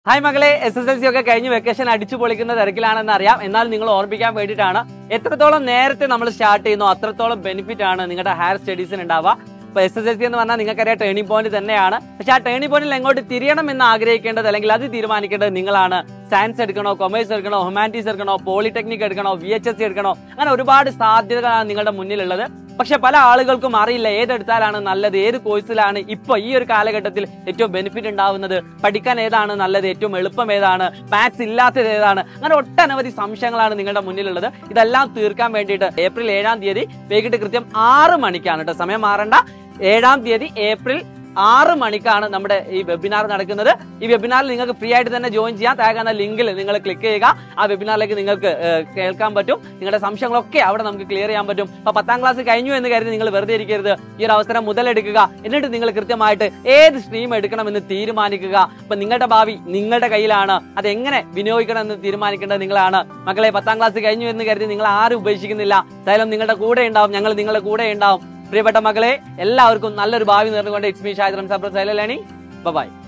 hi മകളെ S S L C ഒക്കെ കഴിഞ്ഞ് വെക്കേഷൻ അടിച്ചു പൊളിക്കുന്ന തിരക്കിലാണെന്ന് അറിയാം എന്നാൽ നിങ്ങൾ ഓർമ്മിക്കാൻ വേണ്ടിയിട്ടാണ് എത്രത്തോളം നേരത്തെ നമ്മൾ സ്റ്റാർട്ട് ചെയ്യുന്നു അത്രത്തോളം ബെനിഫിറ്റ് ആണ് നിങ്ങളുടെ ഹയർ സ്റ്റഡീസിന് ഉണ്ടാവുക ഇപ്പൊ എസ് എസ് എൽ സി എന്ന് പറഞ്ഞാൽ നിങ്ങൾക്കറിയാം ടേണിംഗ് പോയിന്റ് തന്നെയാണ് പക്ഷെ ആ ടേണിംഗ് പോയിന്റിൽ എങ്ങോട്ട് തിരിയണം എന്ന് ആഗ്രഹിക്കേണ്ടത് അല്ലെങ്കിൽ അത് തീരുമാനിക്കേണ്ടത് നിങ്ങളാണ് സയൻസ് എടുക്കണോ കൊമേഴ്സ് എടുക്കണോ ഹ്യൂമാനിറ്റീസ് എടുക്കണോ പോളിടെക്നിക് എടുക്കണോ വി എച്ച് എസ് സി എടുക്കണോ അങ്ങനെ ഒരുപാട് സാധ്യതകളാണ് നിങ്ങളുടെ മുന്നിലുള്ളത് പക്ഷെ പല ആളുകൾക്കും അറിയില്ല ഏതെടുത്താലാണ് നല്ലത് ഏത് കോഴ്സിലാണ് ഇപ്പൊ ഈ ഒരു കാലഘട്ടത്തിൽ ഏറ്റവും ബെനിഫിറ്റ് ഉണ്ടാവുന്നത് പഠിക്കാൻ ഏതാണ് നല്ലത് ഏറ്റവും എളുപ്പം ഏതാണ് മാത്സ് ഇല്ലാത്തത് ഏതാണ് അങ്ങനെ ഒട്ടനവധി സംശയങ്ങളാണ് നിങ്ങളുടെ മുന്നിലുള്ളത് ഇതെല്ലാം തീർക്കാൻ വേണ്ടിയിട്ട് ഏപ്രിൽ ഏഴാം തീയതി വൈകിട്ട് കൃത്യം ആറ് മണിക്കാണ് കേട്ടോ സമയം മാറണ്ട ഏഴാം തീയതി ഏപ്രിൽ ആറ് മണിക്കാണ് നമ്മുടെ ഈ വെബിനാർ നടക്കുന്നത് ഈ വെബിനാറിൽ നിങ്ങൾക്ക് ഫ്രീ ആയിട്ട് തന്നെ ജോയിൻ ചെയ്യാം താഴെ ലിങ്കിൽ നിങ്ങൾ ക്ലിക്ക് ചെയ്യുക ആ വെബിനാറിലേക്ക് നിങ്ങൾക്ക് ഏഹ്, കേൾക്കാൻ പറ്റും നിങ്ങളുടെ സംശയങ്ങളൊക്കെ അവിടെ നമുക്ക് ക്ലിയർ ചെയ്യാൻ പറ്റും അപ്പൊ പത്താം ക്ലാസ് കഴിഞ്ഞു എന്ന് കരുതി നിങ്ങൾ വെറുതെ ഇരിക്കരുത് ഈ ഒരു അവസരം മുതലെടുക്കുക എന്നിട്ട് നിങ്ങൾ കൃത്യമായിട്ട് ഏത് സ്ട്രീം എടുക്കണമെന്ന് തീരുമാനിക്കുക അപ്പൊ നിങ്ങളുടെ ഭാവി നിങ്ങളുടെ കയ്യിലാണ് അത് എങ്ങനെ വിനിയോഗിക്കണം എന്ന് തീരുമാനിക്കേണ്ടത് നിങ്ങളാണ് മക്കളെ പത്താം ക്ലാസ് കഴിഞ്ഞു എന്ന് കരുതി നിങ്ങൾ ആരും ഉപേക്ഷിക്കുന്നില്ല എന്തായാലും നിങ്ങളുടെ കൂടെ ഉണ്ടാവും ഞങ്ങൾ നിങ്ങളുടെ കൂടെ ഉണ്ടാവും പ്രിയപ്പെട്ട മക്കളെ എല്ലാവർക്കും നല്ലൊരു ഭാവി നേർന്നുകൊണ്ട് it's me Shaj Ramsa Saila learning by